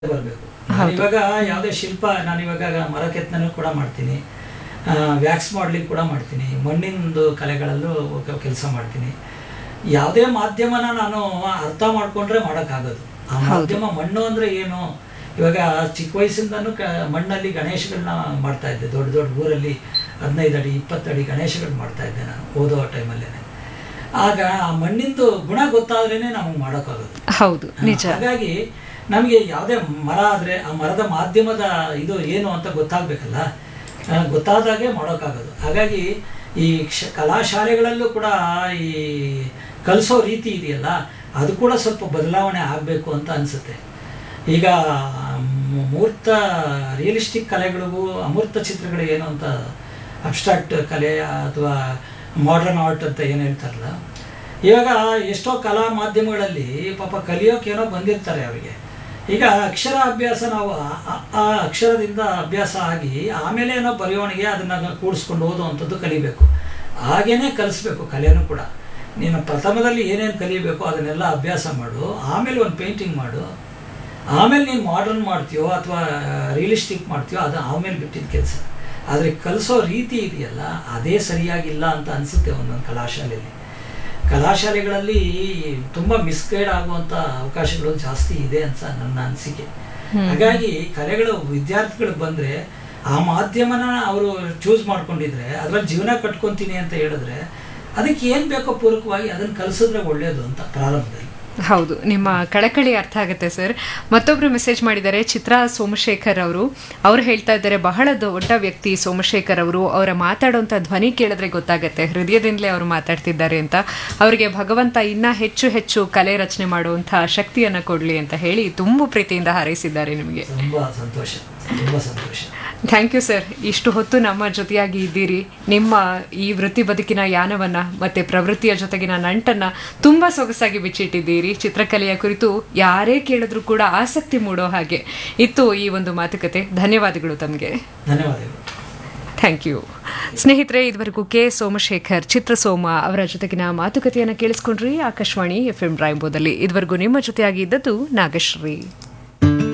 ಬರಬೇಕು ಇವಾಗ ಯಾವುದೇ ಶಿಲ್ಪ ನಾನು ಇವಾಗ ಮರ ಕೆತ್ತನೂ ಕೂಡ ಮಾಡ್ತೀನಿ ವ್ಯಾಕ್ಸ್ ಮಾಡ್ಲಿಕ್ಕೆ ಕೂಡ ಮಾಡ್ತೀನಿ ಮಣ್ಣಿಂದು ಕಲೆಗಳಲ್ಲೂ ಕೆಲಸ ಮಾಡ್ತೀನಿ ಯಾವುದೇ ಮಾಧ್ಯಮನ ನಾನು ಅರ್ಥ ಮಾಡ್ಕೊಂಡ್ರೆ ಮಾಡೋಕ್ಕಾಗೋದು ಆ ಮಾಧ್ಯಮ ಮಣ್ಣು ಅಂದ್ರೆ ಏನು ಇವಾಗ ಚಿಕ್ಕ ವಯಸ್ಸಿಂದನೂ ಕ ಮಣ್ಣಲ್ಲಿ ಗಣೇಶಗಳನ್ನ ಮಾಡ್ತಾ ಇದ್ದೆ ದೊಡ್ಡ ದೊಡ್ಡ ಊರಲ್ಲಿ ಹದಿನೈದು ಅಡಿ ಇಪ್ಪತ್ತು ಅಡಿ ಗಣೇಶಗಳು ಮಾಡ್ತಾ ಇದ್ದೆ ನಾನು ಓದೋ ಟೈಮಲ್ಲೇನೆ ಆಗ ಆ ಮಣ್ಣಿಂದು ಗುಣ ಗೊತ್ತಾದ್ರೇನೆ ನಮಗೆ ಮಾಡೋಕ್ಕಾಗೋದು ಹೌದು ನಿಜ ಹಾಗಾಗಿ ನಮಗೆ ಯಾವುದೇ ಮರ ಆದರೆ ಆ ಮರದ ಮಾಧ್ಯಮದ ಇದು ಏನು ಅಂತ ಗೊತ್ತಾಗಬೇಕಲ್ಲ ಗೊತ್ತಾದಾಗೆ ಮಾಡೋಕ್ಕಾಗೋದು ಹಾಗಾಗಿ ಈ ಕ್ಷ ಕಲಾಶಾಲೆಗಳಲ್ಲೂ ಕೂಡ ಈ ಕಲಿಸೋ ರೀತಿ ಇದೆಯಲ್ಲ ಅದು ಕೂಡ ಸ್ವಲ್ಪ ಬದಲಾವಣೆ ಆಗಬೇಕು ಅಂತ ಅನಿಸುತ್ತೆ ಈಗ ಮ್- ಮೂರ್ತ ರಿಯಲಿಸ್ಟಿಕ್ ಕಲೆಗಳಿಗೂ ಅಮೂರ್ತ ಚಿತ್ರಗಳು ಏನು ಅಂತ ಅಬ್ಸ್ಟ್ರಾಕ್ಟ್ ಕಲೆ ಅಥವಾ ಮಾಡರ್ನ್ ಆರ್ಟ್ ಅಂತ ಏನು ಹೇಳ್ತಾರಲ್ಲ ಇವಾಗ ಎಷ್ಟೋ ಕಲಾ ಮಾಧ್ಯಮಗಳಲ್ಲಿ ಪಾಪ ಕಲಿಯೋಕೇನೋ ಬಂದಿರ್ತಾರೆ ಅವರಿಗೆ ಈಗ ಅಕ್ಷರ ಅಭ್ಯಾಸ ನಾವು ಆ- ಆ- ಆ ಅಕ್ಷರದಿಂದ ಅಭ್ಯಾಸ ಆಗಿ ಆಮೇಲೆ ಏನೋ ಬರೆಯೋಣಿಗೆ ಅದನ್ನು ಕೂಡಿಸ್ಕೊಂಡು ಓದುವಂಥದ್ದು ಕಲಿಬೇಕು ಹಾಗೇನೆ ಕಲಿಸ್ಬೇಕು ಕಲೆನೂ ಕೂಡ ನೀನು ಪ್ರಥಮದಲ್ಲಿ ಏನೇನು ಕಲಿಬೇಕು ಅದನ್ನೆಲ್ಲ ಅಭ್ಯಾಸ ಮಾಡು ಆಮೇಲೆ ಒಂದು ಪೇಂಟಿಂಗ್ ಮಾಡು ಆಮೇಲೆ ನೀನು ಮಾಡರ್ನ್ ಮಾಡ್ತೀಯೋ ಅಥವಾ ರಿಯಲಿಸ್ಟಿಕ್ ಮಾಡ್ತೀಯೋ ಅದು ಆಮೇಲೆ ಬಿಟ್ಟಿದ್ದ ಕೆಲಸ ಆದರೆ ಕಲಿಸೋ ರೀತಿ ಇದೆಯಲ್ಲ ಅದೇ ಸರಿಯಾಗಿಲ್ಲ ಅಂತ ಅನಿಸುತ್ತೆ ಒಂದೊಂದು ಕಲಾಶಾಲೆಯಲ್ಲಿ ಕಲಾಶಾಲೆಗಳಲ್ಲಿ ತುಂಬ ಮಿಸ್ಗೈಡ್ ಆಗುವಂಥ ಅವಕಾಶಗಳು ಜಾಸ್ತಿ ಇದೆ ಅಂತ ನನ್ನ ಅನಿಸಿಕೆ ಹಾಗಾಗಿ ಕಲೆಗಳು ವಿದ್ಯಾರ್ಥಿಗಳಿಗೆ ಬಂದರೆ ಆ ಮಾಧ್ಯಮನ ಅವರು ಚೂಸ್ ಮಾಡ್ಕೊಂಡಿದ್ರೆ ಅದ್ರಲ್ಲಿ ಜೀವನ ಕಟ್ಕೊತೀನಿ ಅಂತ ಹೇಳಿದ್ರೆ ಅದಕ್ಕೆ ಏನು ಬೇಕೋ ಪೂರಕವಾಗಿ ಅದನ್ನು ಕಲಿಸಿದ್ರೆ ಒಳ್ಳೆಯದು ಅಂತ ಪ್ರಾರಂಭದಲ್ಲಿ ಹೌದು ನಿಮ್ಮ ಕಳಕಳಿ ಅರ್ಥ ಆಗುತ್ತೆ ಸರ್ ಮತ್ತೊಬ್ರು ಮೆಸೇಜ್ ಮಾಡಿದ್ದಾರೆ ಚಿತ್ರಾ ಸೋಮಶೇಖರ್ ಅವರು ಅವ್ರು ಹೇಳ್ತಾ ಇದ್ದಾರೆ ಬಹಳ ದೊಡ್ಡ ವ್ಯಕ್ತಿ ಸೋಮಶೇಖರ್ ಅವರು ಅವರ ಮಾತಾಡುವಂಥ ಧ್ವನಿ ಕೇಳಿದ್ರೆ ಗೊತ್ತಾಗುತ್ತೆ ಹೃದಯದಿಂದಲೇ ಅವರು ಮಾತಾಡ್ತಿದ್ದಾರೆ ಅಂತ ಅವರಿಗೆ ಭಗವಂತ ಇನ್ನ ಹೆಚ್ಚು ಹೆಚ್ಚು ಕಲೆ ರಚನೆ ಮಾಡುವಂಥ ಶಕ್ತಿಯನ್ನ ಕೊಡ್ಲಿ ಅಂತ ಹೇಳಿ ತುಂಬು ಪ್ರೀತಿಯಿಂದ ಹಾರೈಸಿದ್ದಾರೆ ನಿಮಗೆ ತುಂಬ ಸಂತೋಷ ತುಂಬ ಸಂತೋಷ ಥ್ಯಾಂಕ್ ಯು ಸರ್ ಇಷ್ಟು ಹೊತ್ತು ನಮ್ಮ ಜೊತೆಯಾಗಿ ಇದ್ದೀರಿ ನಿಮ್ಮ ಈ ವೃತ್ತಿ ಬದುಕಿನ ಯಾನವನ್ನ ಮತ್ತೆ ಪ್ರವೃತ್ತಿಯ ಜೊತೆಗಿನ ನಂಟನ್ನ ತುಂಬಾ ಸೊಗಸಾಗಿ ಬಿಚ್ಚಿಟ್ಟಿದ್ದೀರಿ ಚಿತ್ರಕಲೆಯ ಕುರಿತು ಯಾರೇ ಕೇಳಿದ್ರು ಕೂಡ ಆಸಕ್ತಿ ಮೂಡೋ ಹಾಗೆ ಇತ್ತು ಈ ಒಂದು ಮಾತುಕತೆ ಧನ್ಯವಾದಗಳು ತಮಗೆ ಧನ್ಯವಾದಗಳು ಥ್ಯಾಂಕ್ ಯು ಸ್ನೇಹಿತರೆ ಇದುವರೆಗೂ ಕೆ ಸೋಮಶೇಖರ್ ಚಿತ್ರಸೋಮ ಅವರ ಜೊತೆಗಿನ ಮಾತುಕತೆಯನ್ನು ಕೇಳಿಸ್ಕೊಂಡ್ರಿ ಆಕಾಶವಾಣಿ ಎಫ್ ಎಂ ರಾಯಂಬೋದಲ್ಲಿ ಇದುವರೆಗೂ ನಿಮ್ಮ ಜೊತೆಯಾಗಿ ಇದ್ದದ್ದು ನಾಗಶ್ರೀ